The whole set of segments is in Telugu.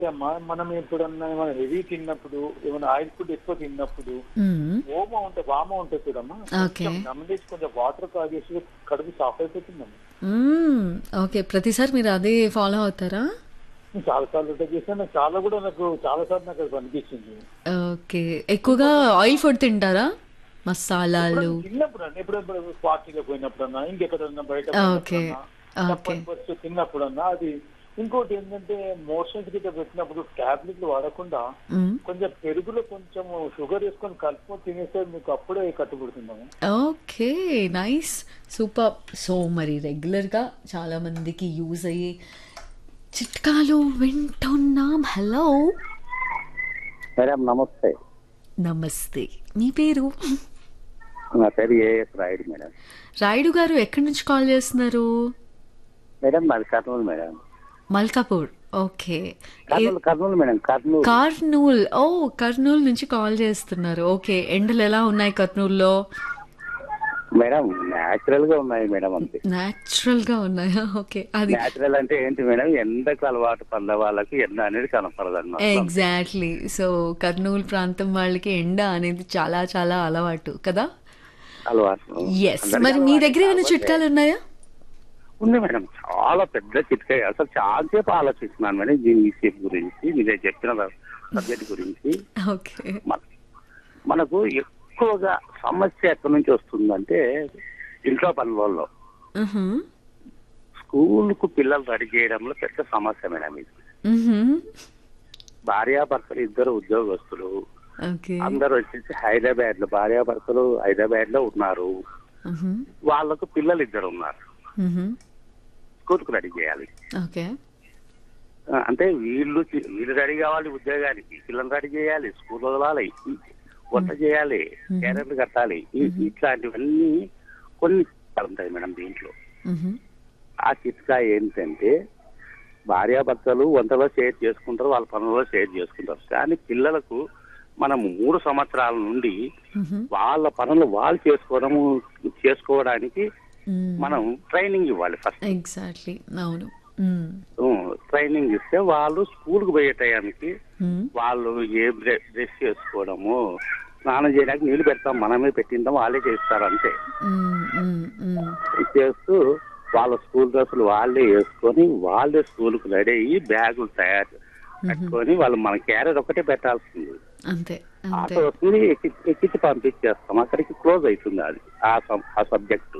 అమ్మా మనం ఎప్పుడన్నా ఏమైనా హెవీ తిన్నప్పుడు ఏమైనా ఆయిల్ ఫుడ్ ఎక్కువ తిన్నప్పుడు మ్మ్. ఓమ ఉంటే వామ ఉంటుంది చూడమ్మా ఓకే. కొంచెం నమ్మలేసి కొంచెం వాటర్ తాగేసి కడుపు సాఫ్ అయిపోతుందమ్మా మ్మ్. ఓకే ప్రతిసారి మీరు అదే ఫాలో అవుతారా నేను చాలా సార్లు ట్రై చేశాను నాకు చాలా కూడా నాకు చాలా సార్లు నాకు అది అనిపించింది ఓకే ఎక్కువగా ఆయిల్ ఫుడ్ తింటారా మసాలాలు ఎప్పుడన్నా తిన్నప్పుడు అండి ఎప్పుడెప్పుడు పార్టీలో పోయినప్పుడన్నా ఇంకెక్కడన్నా బయట ఓకే. పోయినప్పుడన్నా, ఓకే. తప్పని పరిస్థితి తిన్నప్పుడన్నా అది ఇంకోటి ఏంటంటే మోషన్స్ గిట్ట పెట్టినప్పుడు టాబ్లెట్లు వాడకుండా మ్మ్. కొంచెం పెరుగులో కొంచెం షుగర్ వేసుకొని కలుపుకొని తినేస్తే మీకు అప్పుడే కట్టుబడుతున్నాము ఓకే నైస్ సూపర్ సో మరి రెగ్యులర్గా చాలా మందికి యూజ్ అయ్యే చిట్కాలు వింటున్నాం హలో మేడం నమస్తే నమస్తే మీ పేరు నా పేరు ఏఎస్ రాయుడు మేడం రాయుడు గారు ఎక్కడి నుంచి కాల్ చేస్తున్నారు మేడం మాది Kurnool madam Malkapur okay Kurnool Kurnool madam Kurnool Kurnool ఓ కర్నూలు నుంచి కాల్ చేస్తున్నారు ఓకే ఎండలు ఎలా ఉన్నాయి కర్నూల్లో మేడం న్యాచురల్ గా ఉన్నాయి మేడం అంతే న్యాచురల్ గా ఉన్నాయా ఓకే అది న్యాచురల్ అంటే ఏంటి మేడం ఎండకు అలవాటు పడ్డ వాళ్ళకి ఎండ అనేది కనపడదు అన్నమాట ఎగ్జాక్ట్లీ సో కర్నూలు ప్రాంతం వాళ్ళకి ఎండ అనేది చాలా చాలా అలవాటు కదా అలవాటు ఎస్ అందరికీ మరి మీ అలవాటు దగ్గర ఏమైనా కాబట్టి- చిట్కాలు ఉన్నాయా ఉంది మేడం చాలా పెద్ద చిట్కా అసలు చాలా సేపు ఆలోచిస్తున్నాను మేడం దీని సేపు గురించి మీరు చెప్పిన సబ్జెక్ట్ గురించి ఓకే మన- మనకు ఎక్కువగా సమస్య ఎక్కడి నుంచి వస్తుందంటే ఇంట్లో పనులలో స్కూల్ కు పిల్లలు రెడీ చేయడంలో పెద్ద సమస్య మేడం ఇది భార్యాభర్తలు ఇద్దరు ఉద్యోగస్తులు ఓకే అందరూ వచ్చేసి హైదరాబాద్ లో భార్యాభర్తలు హైదరాబాద్ లో ఉన్నారు వాళ్ళకు పిల్లలు ఇద్దరు ఉన్నారు స్కూల్ కు రెడీ చేయాలి ఓకే ఆ, అంటే వీళ్ళు వీళ్ళు రెడీ కావాలి ఉద్యోగానికి పిల్లలు రెడీ చేయాలి స్కూల్ వదలాలి వంట చేయాలి క్యారెట్లు కట్టాలి ఈ- ఇట్లాంటివన్నీ కొన్ని ఉంటాయి మేడం దీంట్లో ఆ చిట్కా ఏంటంటే భార్యాభర్తలు వంటలో షేర్ చేసుకుంటారు వాళ్ళ పనులలో షేర్ చేసుకుంటారు కానీ పిల్లలకు మనం మూడు సంవత్సరాల నుండి వాళ్ళ పనులు వాళ్ళు చేసుకోవడము చేసుకోవడానికి మనం ట్రైనింగ్ ఇవ్వాలి ఫస్ట్ ఎగ్జాక్ట్లీ అవును ట్రైనింగ్ ఇస్తే వాళ్ళు స్కూల్ కు పోయే టయానికి వాళ్ళు ఏ డ్రెస్ చేసుకోవడము స్నానం చేయడానికి నీళ్లు పెడతాం మనమే పెట్టిందాం వాళ్ళే చేస్తారు అంతే ఇది చేస్తూ వాళ్ళ స్కూల్ డ్రెస్సులు వాళ్ళే వేసుకొని వాళ్ళే స్కూల్ కు రెడీ అయ్యి బ్యాగులు తయారు పెట్టుకొని వాళ్ళు మన క్యారెట్ ఒకటే పెట్టాల్సింది అంతే అంతే ఆటో వస్తుంది ఎక్కి- ఎక్కించి పంపించేస్తాం అక్కడికి క్లోజ్ అవుతుంది అది ఆ సబ్- ఆ సబ్జెక్టు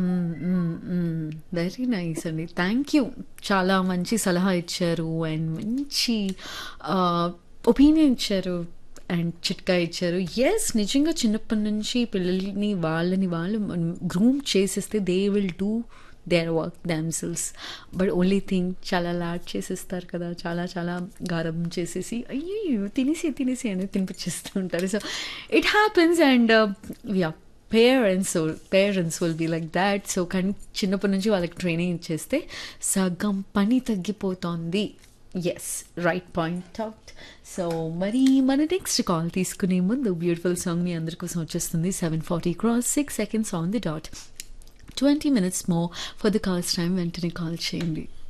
వెరీ నైస్ అండి థ్యాంక్ యూ చాలా మంచి సలహా ఇచ్చారు అండ్ మంచి ఒపీనియన్ ఇచ్చారు అండ్ చిట్కా ఇచ్చారు ఎస్ నిజంగా చిన్నప్పటి నుంచి పిల్లల్ని వాళ్ళని వాళ్ళు గ్రూమ్ చేసేస్తే they will do their work damsels but only thing చాలా లాడ్ చేసేస్తారు కదా చాలా చాలా గారం చేసేసి అయ్యో తినేసి తినేసి అని తినిపించేస్తూ ఉంటారు so it happens and yeah parents parents will be like that so కానీ చిన్నప్పటి నుంచి వాళ్ళకి ట్రైనింగ్ ఇచ్చేస్తే సగం పని తగ్గిపోతోంది yes right point out so మరి మన నెక్స్ట్ కాల్ తీసుకునే ముందు బ్యూటిఫుల్ సాంగ్ మీ అందరి కోసం వచ్చేస్తుంది seven forty cross six seconds on the dot twenty minutes more for the calls time వెంటనే కాల్ చేయండి